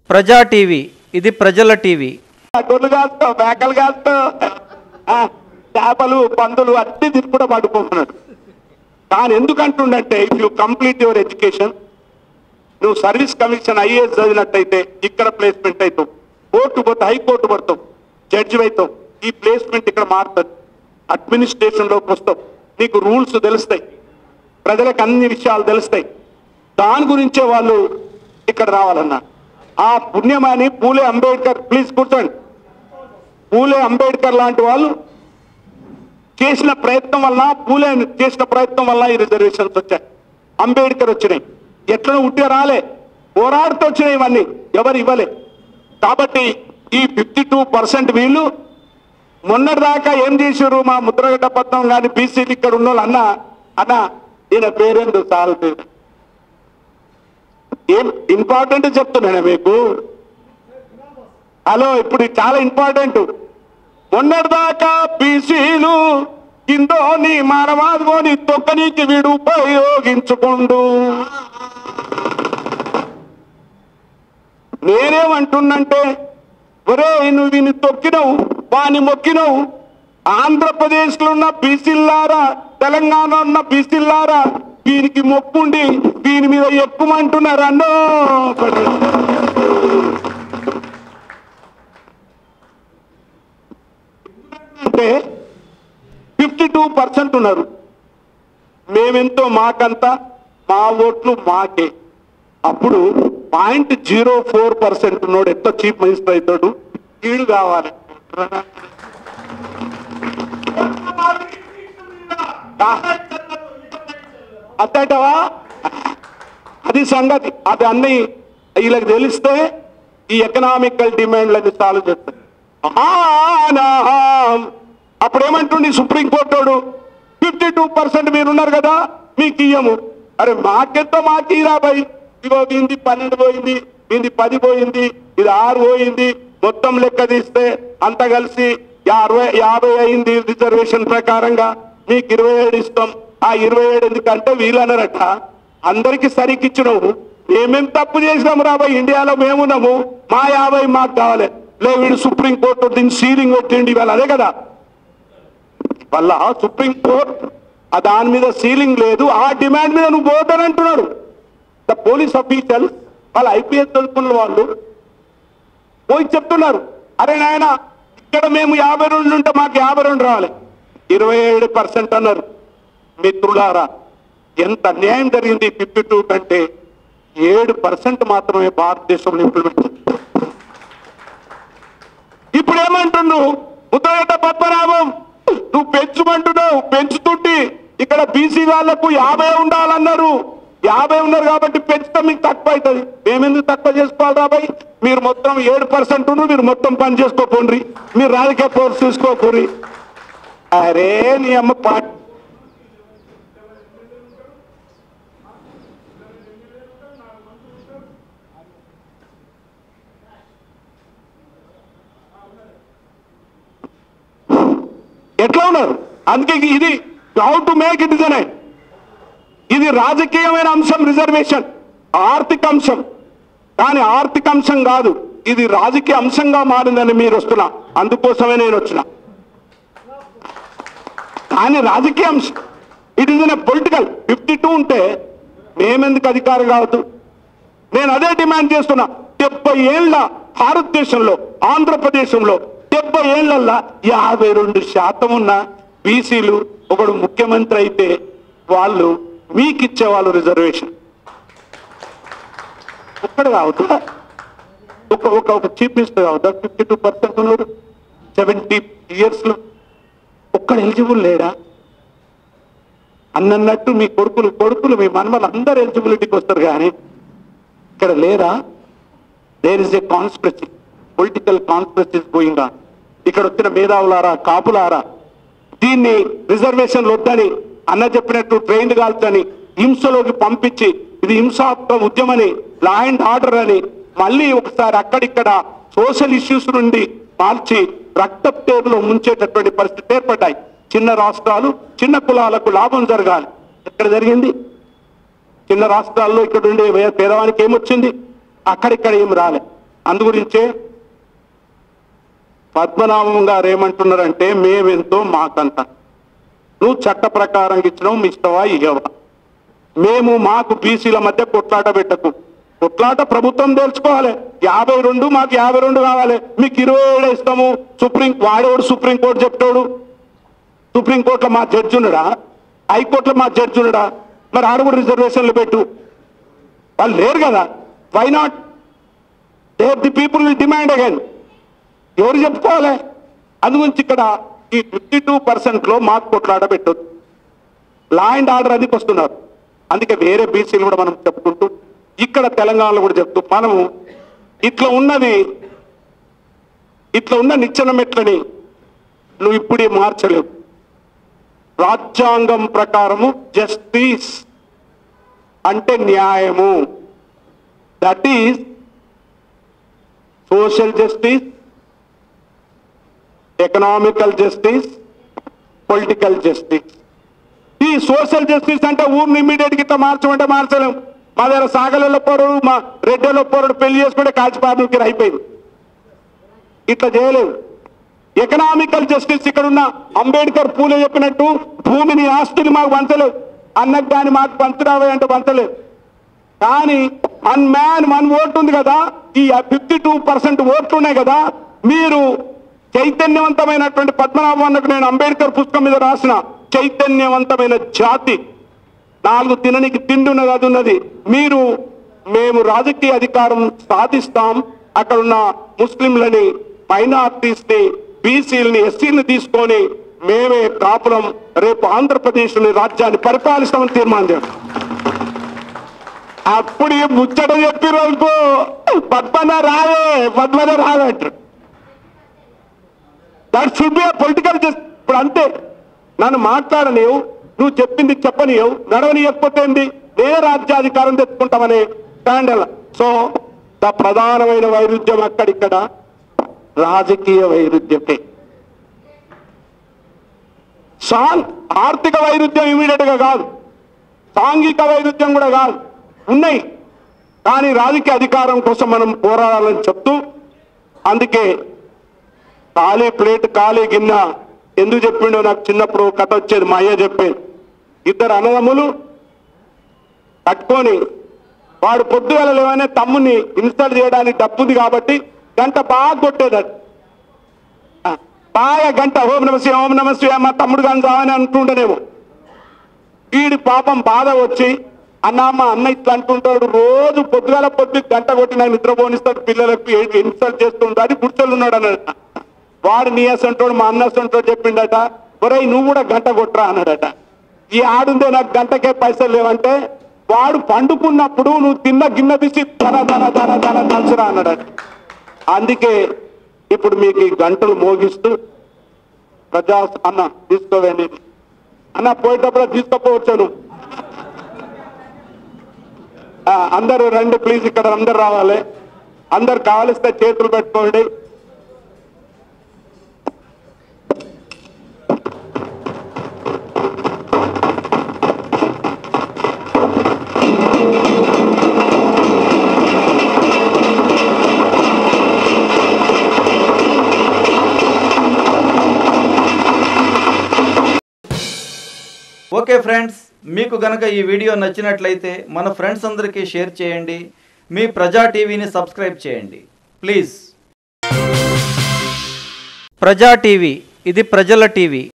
ప్రజా టీవీ ఇది ప్రజల టీవీ గొర్రెలు కాస్తావు మేకలు కాస్తావు ఆ, చేపలు పందులు అన్ని తిని కూడా పడుకుంటున్నాడు కానీ ఎందుకంటుండంటే if you complete your education నువ్వు సర్వీస్ కమిషన్ ఐఏఎస్ చదివినట్టయితే ఇక్కడ ప్లేస్మెంట్ అవుతావు కోర్టు పోతే హైకోర్టు పడతావు జడ్జి అవుతావు ఈ ప్లేస్మెంట్ ఇక్కడ మారుతుంది అడ్మినిస్ట్రేషన్ లోకి వస్తావు నీకు రూల్స్ తెలుస్తాయి ప్రజలకు అన్ని విషయాలు తెలుస్తాయి దాని గురించే వాళ్ళు ఇక్కడ రావాలన్నా ఆ పుణ్యమాని పూలే అంబేద్కర్ ప్లీజ్ కూర్చోండి పూలే అంబేద్కర్ లాంటి వాళ్ళు చేసిన ప్రయత్నం వల్ల పూలే చేసిన ప్రయత్నం వల్ల ఈ రిజర్వేషన్స్ వచ్చాయి అంబేద్కర్ వచ్చినాయి ఎట్లా ఉట్టిగా రాలే పోరాడుతూ వచ్చినాయి ఇవన్నీ ఎవరు ఇవ్వలే కాబట్టి ఈ ఫిఫ్టీ టూ పర్సెంట్ వీళ్ళు మొన్నటిదాకా ఏం చేశారు మా ముద్రగడ్డ పత్రం కానీ బీసీలు ఇక్కడ ఉన్న వాళ్ళు అన్న అన్న ఈయన పేరెందు చాలు పేరు ఏం ఇంపార్టెంట్ చెప్తున్నాను మీకు హలో ఇప్పుడు ఇది చాలా ఇంపార్టెంట్ మొన్నటిదాకా బీసీలు కిందోని మానవాదుకొని తొక్కనీకి వీడు ఉపయోగించుకోండు నేనేమంటున్నంటే ఒరే నువ్వు వీని తొక్కినవు వాని మొక్కినవు ఆంధ్రప్రదేశ్ లో ఉన్న బీసీల్లారా తెలంగాణ ఉన్న బీసీల్లారా వీనికి మొక్కుండి దీని మీద ఎక్కుమంటున్నారు అన్నో అంటే ఫిఫ్టీ టూ పర్సెంట్ ఉన్నారు మేమెంతో మాకంతా మా ఓట్లు మాకే అప్పుడు పాయింట్ జీరో ఫోర్ పర్సెంట్ ఉన్నాడు ఎంత చీఫ్ మినిస్టర్ అవుతాడు వీడు కావాలి అత్తటవా అది సంగతి అది అన్ని వీళ్ళకి తెలిస్తే ఈ ఎకనామికల్ డిమాండ్లని సాల్వ్ చేస్తాయి ఆనాం. అప్పుడు ఏమంటుండి సుప్రీంకోర్టు ఫిఫ్టీ టూ పర్సెంట్ మీరున్నారు కదా మీకు ఇయ్యము అరే మాకెంతో మాకు ఇరా భయ్ ఇగో దీంది పన్నెండు పోయింది దీంది పది పోయింది ఇది ఆరు పోయింది మొత్తం లెక్క తీస్తే అంత కలిసి అరవై యాభై అయింది రిజర్వేషన్ ప్రకారంగా మీకు ఇరవై ఏడు ఇస్తాం ఆ ఇరవై ఏడు ఎందుకంటే వీళ్ళన్నారట అందరికి సరికిచ్చినావు మేమేం తప్పు చేసినాము రాబాయ్ ఇండియాలో మేమున్నాము మా యాభై మాకు కావాలి లే వీడు సుప్రీం కోర్టు దీన్ని సీలింగ్ కొట్టిండి ఇవాళ అదే కదా వల్ల సుప్రీం కోర్ట్ ఆ దాని మీద సీలింగ్ లేదు ఆ డిమాండ్ మీద నువ్వు పోతానంటున్నాడు ద పోలీస్ అఫీషియల్ వాళ్ళ ఐపీఎస్ చదువుకున్న వాళ్ళు పోయి చెప్తున్నారు అరే నాయన ఇక్కడ మేము యాభై రెండు ఉంటే మాకు యాభై రెండు రావాలి ఇరవై ఏడు పర్సెంట్ అన్నారు మిత్రులారా ఎంత అన్యాయం జరిగింది ఫిఫ్టీ టూ కంటే ఏడు పర్సెంట్ మాత్రమే భారతదేశంలో ఇంప్లిమెంట్ చేశారు. ఇప్పుడు ఏమంటున్నావు ముద్రగడ్డ పద్మనాభం నువ్వు పెంచుమంటున్నావు పెంచుతుంటే ఇక్కడ బీసీ వాళ్లకు యాభై ఉండాలన్నారు యాభై ఉన్నారు కాబట్టి పెంచితే మీకు తక్కువ అవుతుంది మేమెందుకు తక్కువ చేసుకోవాలి రాబాయ్ మీరు మొత్తం ఏడు పర్సెంట్ మీరు మొత్తం పని చేసుకోకండి మీరు రాజకీయ కోర్సు తీసుకోకూరి అరే నీ అమ్మ పా ఎట్లా ఉన్నారు అందుకే ఇది how to make it is ఇది రాజకీయమైన అంశం రిజర్వేషన్ ఆర్థిక అంశం కానీ ఆర్థిక అంశం కాదు ఇది రాజకీయ అంశంగా మారిందని మీరు వస్తున్నా అందుకోసమే నేను వచ్చిన కానీ రాజకీయ అంశం it is in political fifty two ఉంటే మేమెందుకు అధికారం కావద్దు నేను అదే డిమాండ్ చేస్తున్నా డెబ్బై ఏళ్ళ భారతదేశంలో ఆంధ్రప్రదేశంలో డెబ్బై ఏళ్లల్లా యాభై రెండు శాతం ఉన్న బీసీలు ఒకడు ముఖ్యమంత్రి అయితే వాళ్ళు మీకు ఇచ్చేవాళ్ళు రిజర్వేషన్ ఒక్కడ కావద్దా ఒక ఒక ఒక చీఫ్ మినిస్టర్ కావద్దా ఫిఫ్టీ టూ పర్సెంట్ ఉన్నాడు సెవెంటీ ఇయర్స్ లో ఒక్కడ ఎలిజిబుల్ లేడా అన్నట్టు మీ కొడుకులు కొడుకులు మీ మనమలు అందరు ఎలిజిబిలిటీకి వస్తారు కానీ ఇక్కడ లేరా there is a conspiracy political conspiracy going on ఇక్కడ వచ్చిన మేధావులారా కాపులారా దీన్ని రిజర్వేషన్ వద్దని అన్న చెప్పినట్టు ట్రైన్ కాల్చని హింసలోకి పంపించి ఇది హింసాత్మక ఉద్యమని లా అండ్ ఆర్డర్ అని మళ్ళీ ఒకసారి అక్కడిక్కడ సోషల్ ఇష్యూస్ నుండి మార్చి రక్త పేరులో ముంచేటటువంటి పరిస్థితి ఏర్పడ్డాయి చిన్న రాష్ట్రాలు చిన్న కులాలకు లాభం జరగాలి ఎక్కడ జరిగింది చిన్న రాష్ట్రాల్లో ఇక్కడ ఉండే వే- పేదవానికి ఏమొచ్చింది అక్కడిక్కడ ఏం రాలే అందుగురించే పద్మనాభం గారు ఏమంటున్నారంటే మేమెంతో మాకంత నువ్వు చట్ట ప్రకారం ఇచ్చినావు మీ ఇష్టవా ఇగవా మేము మాకు బీసీల మధ్య కొట్లాట పెట్టకు కొట్లాట ప్రభుత్వం తెలుసుకోవాలి యాభై రెండు మాకు యాభై రెండు కావాలి మీకు ఇరవై ఏడు ఇస్తాము సుప్రీం వాడేవాడు సుప్రీంకోర్టు చెప్తాడు సుప్రీంకోర్టులో మా జడ్జి ఉన్నాడా హైకోర్టులో మా జడ్జి ఉన్నాడా మరి ఆడ కూడా రిజర్వేషన్లు పెట్టు వాళ్ళు లేరు కదా why not there the people will demand again ఎవరు చెప్పుకోవాలి అందుగురించి ఇక్కడ ఈ ఫిఫ్టీ టూ పర్సెంట్లో మాకు కొట్లాట పెట్టొద్దు లా అండ్ ఆర్డర్ అదికి వస్తున్నారు అందుకే వేరే బీసీలు కూడా మనం చెప్పుకుంటూ ఇక్కడ తెలంగాణలో కూడా చెప్తూ మనము ఇట్లా ఉన్నది ఇట్లా ఉన్న నిచ్చెన మెట్లని నువ్వు ఇప్పుడే మార్చలేవు రాజ్యాంగం ప్రకారము జస్టిస్ అంటే న్యాయము that is social justice economical justice political justice ఈ సోషల్ జస్టిస్ అంటే ఊరిని ఇమీడియట్ గిట్లా మార్చమంటే మార్చలేం మా దగ్గర సాగలలో పోరుడు మా రెడ్డిలో పోరుడు పెళ్లి చేసుకుంటే కాల్చిపార్లకి అయిపోయింది ఇట్లా చేయలేవు ఎకనామికల్ జస్టిస్ ఇక్కడ ఉన్న అంబేద్కర్ పూలే చెప్పినట్టు భూమిని ఆస్తిని మాకు పంచలేవు అన్నకు కానీ మాకు పంచరావే అంటే పంచలేదు కానీ వన్ మ్యాన్ వన్ ఓటు ఉంది కదా ఈ ఫిఫ్టీ టూ పర్సెంట్ ఓట్లు ఉన్నాయి కదా మీరు చైతన్యవంతమైనటువంటి పద్మనాభన్నకు నేను అంబేద్కర్ పుస్తకం మీద రాసిన చైతన్యవంతమైన జాతి నాలుగు తిననికి తిండి ఉన్నది అది ఉన్నది మీరు మేము రాజకీయ అధికారం సాధిస్తాం అక్కడ ఉన్న ముస్లింలని మైనార్టీస్ ని బీసీలని ఎస్సీలని తీసుకొని మేమే కాపురం రేపు ఆంధ్రప్రదేశ్ రాజ్యాన్ని పరిపాలిస్తామని తీర్మానం చేస్తాం అప్పుడు ఈ ముచ్చట చెప్పి రోజుకు పద్మన రావే పద్మన రావే అంటారు దట్ షుడ్ బి పొలిటికల్ ఇప్పుడు అంతే నన్ను మాట్లాడలేవు నువ్వు చెప్పింది చెప్పనియవు నడవనియకపోతే ఏంది నేనే రాజ్యాధికారం తెచ్చుకుంటామని స్టాండల్ సో ద ప్రధానమైన వైరుధ్యం అక్కడిక్కడ రాజకీయ వైరుధ్యమే సాంగ్ ఆర్థిక వైరుధ్యం ఇమీడియట్ గా కాదు సాంఘిక వైరుధ్యం కూడా కాదు ఉన్నాయి కానీ రాజకీయ అధికారం కోసం మనం పోరాడాలని చెప్తూ అందుకే ఖాళీ ప్లేట్ ఖాళీ గిన్నె ఎందుకు చెప్పిండో నాకు చిన్నప్పుడు కథ వచ్చేది మా అయ్య చెప్పేది ఇద్దరు అన్నదమ్ములు కట్టుకొని వాడు పొద్దుగల లేవనే తమ్ముని ఇన్స్టాల్ చేయడానికి డబ్బు ఉంది కాబట్టి గంట బాగా కొట్టేదట ఆ, బాగా గంట ఓం నమస్తే ఓం నమస్తే మా తమ్ముడు కానీ చావని అంటుండేనేమో వీడి పాపం బాధ వచ్చి అన్న మా అన్న ఇట్లా అంటుంటాడు రోజు పొద్దుగాల పొద్దు గంట కొట్టి నాకు నిద్ర పోనిస్తాడు పిల్లలకు ఇన్సల్ట్ చేస్తుంటాడు అని గుర్తెలు ఉన్నాడు అన్నట వాడు నీ అసంటోడు మా అన్న అసంటోడు చెప్పిండట ఒరేయ్ నువ్వు కూడా గంట కొట్టరా అన్నాడట ఈ ఆడుందే నాకు గంటకే పైసలు లేవంటే వాడు పండుకున్నప్పుడు నువ్వు తిన్న గిన్నె తీసి ధర ధర ధర ధర దంచురా అన్నాడట అందుకే ఇప్పుడు మీకు ఈ గంటలు మోగిస్తూ ప్రజా అన్న తీసుకోవేండి అన్న పోయేటప్పుడు తీసుకపోవచ్చాను ఆ, అందరూ రండి ప్లీజ్ ఇక్కడ అందరు రావాలి అందరు కావలిస్తే చేతులు పెట్టుకోండి ఓకే ఫ్రెండ్స్ మీకు గనక ఈ వీడియో నచ్చినట్లయితే మన ఫ్రెండ్స్ అందరికీ షేర్ చేయండి మీ ప్రజా టీవీని సబ్స్క్రైబ్ చేయండి ప్లీజ్ ప్రజా టీవీ ఇది ప్రజల టీవీ